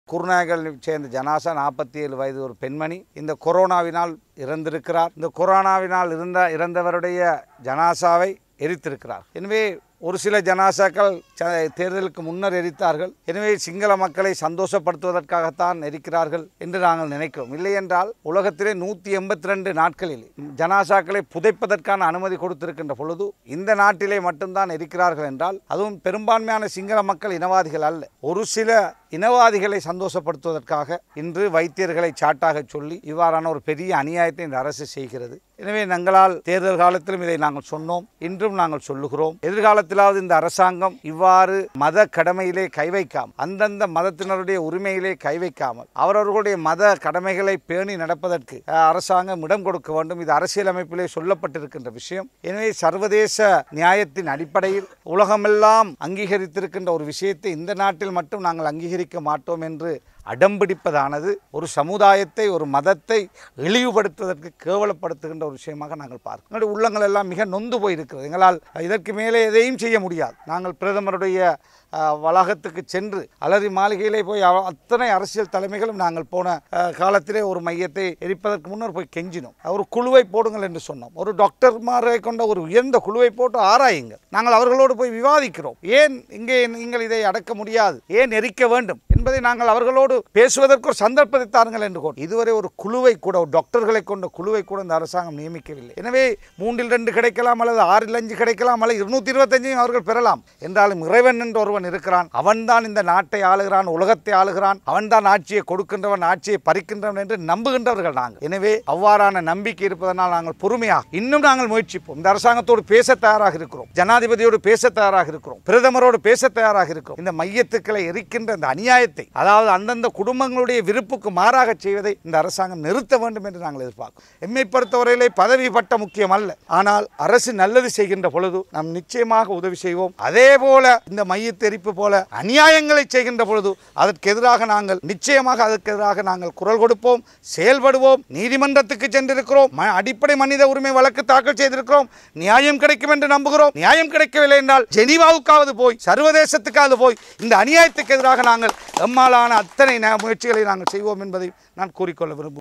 குருநாயகல் சேர்ந்த ஜனாசா நாற்பத்தி ஏழு வயது ஒரு பெண்மணி இந்த கொரோனாவினால் இறந்திருக்கிறார் இந்த கொரோனாவினால் இருந்த இறந்தவருடைய ஜனாசாவை எரித்திருக்கிறார் எனவே ஒரு சில ஜனாசாக்கள் ச- தேர்தலுக்கு முன்னர் எரித்தார்கள் எனவே சிங்கள மக்களை சந்தோஷப்படுத்துவதற்காகத்தான் எரிக்கிறார்கள் என்று நாங்கள் நினைக்கிறோம் இல்லை என்றால் உலகத்திலே நூற்றி எண்பத்தி ரெண்டு நாட்களில் ஜனாசாக்களை புதைப்பதற்கான அனுமதி கொடுத்திருக்கின்ற பொழுது இந்த நாட்டிலே மட்டும்தான் எரிக்கிறார்கள் என்றால் அதுவும் பெரும்பான்மையான சிங்கள மக்கள் இனவாதிகள் அல்ல ஒரு சில இனவாதிகளை சந்தோஷப்படுத்துவதற்காக இன்று வைத்தியர்களை சாட்டாக சொல்லி இவ்வாறான ஒரு பெரிய அநியாயத்தை இந்த அரசு செய்கிறது எனவே எங்களால் தேர்தல் காலத்திலும் இதை நாங்கள் சொன்னோம் இன்றும் நாங்கள் சொல்லுகிறோம் எதிர்காலத்திலாவது இந்த அரசாங்கம் இவ்வாறு மத கடமையிலே கை வைக்காமல் அந்தந்த மதத்தினருடைய உரிமையிலே கை வைக்காமல் அவரவர்களுடைய மத கடமைகளை பேணி நடப்பதற்கு அஹ், அரசாங்கம் இடம் கொடுக்க வேண்டும் இது அரசியலமைப்பிலே சொல்லப்பட்டிருக்கின்ற விஷயம் எனவே சர்வதேச நியாயத்தின் அடிப்படையில் உலகமெல்லாம் அங்கீகரித்திருக்கின்ற ஒரு விஷயத்தை இந்த நாட்டில் மட்டும் நாங்கள் அங்கீகரிக்க மாட்டோம் என்று அடம்பிடிப்பதானது ஒரு சமுதாயத்தை ஒரு மதத்தை இழிவுபடுத்துவதற்கு கேவலப்படுத்துகின்ற ஒரு விஷயமாக நாங்கள் பார்க்கிறோம் எங்களுடைய உள்ளங்கள் எல்லாம் மிக நொந்து போயிருக்கிறது எங்களால் இதற்கு மேலே எதையும் செய்ய முடியாது நாங்கள் பிரதமருடைய அஹ், வளாகத்துக்கு சென்று அலரி மாளிகையிலே போய் அவ- அத்தனை அரசியல் தலைமைகளும் நாங்கள் போன அஹ், காலத்திலே ஒரு மையத்தை எரிப்பதற்கு முன்னர் போய் கெஞ்சினோம் ஒரு குழுவை போடுங்கள் என்று சொன்னோம் ஒரு டாக்டர்மாரை கொண்ட ஒரு உயர்ந்த குழுவை போட்டு ஆராயுங்கள் நாங்கள் அவர்களோடு போய் விவாதிக்கிறோம் ஏன் இங்கே நீங்கள் இதை அடக்க முடியாது ஏன் எரிக்க வேண்டும் என்பதை நாங்கள் அவர்களோடு பேசுவதற்கு ஒரு சந்தர்ப்பத்தை தாருங்கள் என்று கோரி இதுவரை ஒரு குழுவை கூட ஒரு டாக்டர்களை கொண்ட குழுவை கூட இந்த அரசாங்கம் நியமிக்கவில்லை எனவே மூன்றில் ரெண்டு கிடைக்கலாம் அல்லது ஆறில் அஞ்சு கிடைக்கலாம் அல்லது இருநூத்தி இருபத்தஞ்சையும் அவர்கள் பெறலாம் என்றாலும் இறைவன் என்று ஒருவன் இருக்கிறான் அவன்தான் இந்த நாட்டை ஆளுகிறான் உலகத்தை ஆளுகிறான் அவன்தான் ஆட்சியை கொடுக்கின்றவன் ஆட்சியை பறிக்கின்றவன் என்று நம்புகின்றவர்கள் நாங்கள் எனவே அவ்வாறான நம்பிக்கை இருப்பதனால் நாங்கள் பொறுமையாக இன்னும் நாங்கள் முயற்சிப்போம் இந்த அரசாங்கத்தோடு பேச தயாராக இருக்கிறோம் ஜனாதிபதியோடு பேச தயாராக இருக்கிறோம் பிரதமரோடு பேச தயாராக இருக்கிறோம் இந்த மையத்துக்களை எரிக்கின்ற இந்த அநியாயத்தை அதாவது அந்தந்த குடும்பங்களுடைய விருப்புக்கு மாறாக செய்வதை இந்த அரசாங்கம் நிறுத்த வேண்டும் என்று நாங்கள் எதிர்பார்க்கிறோம் எம்மை பொறுத்தவரையிலே பதவி பட்ட முக்கியம் அல்ல ஆனால் அரசு நல்லது செய்கின்ற பொழுது நாம் நிச்சயமாக உதவி செய்வோம் அதே போல இந்த மையத்தெரிப்பு போல அநியாயங்களை செய்கின்ற பொழுது அதற்கு எதிராக நாங்கள் நிச்சயமாக அதற்கு எதிராக நாங்கள் குரல் கொடுப்போம் செயல்படுவோம் நீதிமன்றத்துக்கு சென்றிருக்கிறோம் ம- அடிப்படை மனித உரிமை வழக்கு தாக்கல் செய்திருக்கிறோம் நியாயம் கிடைக்கும் என்று நம்புகிறோம் நியாயம் கிடைக்கவில்லை என்றால் ஜெனீவாவுக்காவது போய் சர்வதேசத்துக்காவது போய் இந்த அநியாயத்துக்கு எதிராக நாங்கள் எம்மாலான அத்தனை ந- முயற்சிகளை நாங்கள் செய்வோம் என்பதை நான் கூறிக்கொள்ள விரும்புகிறேன்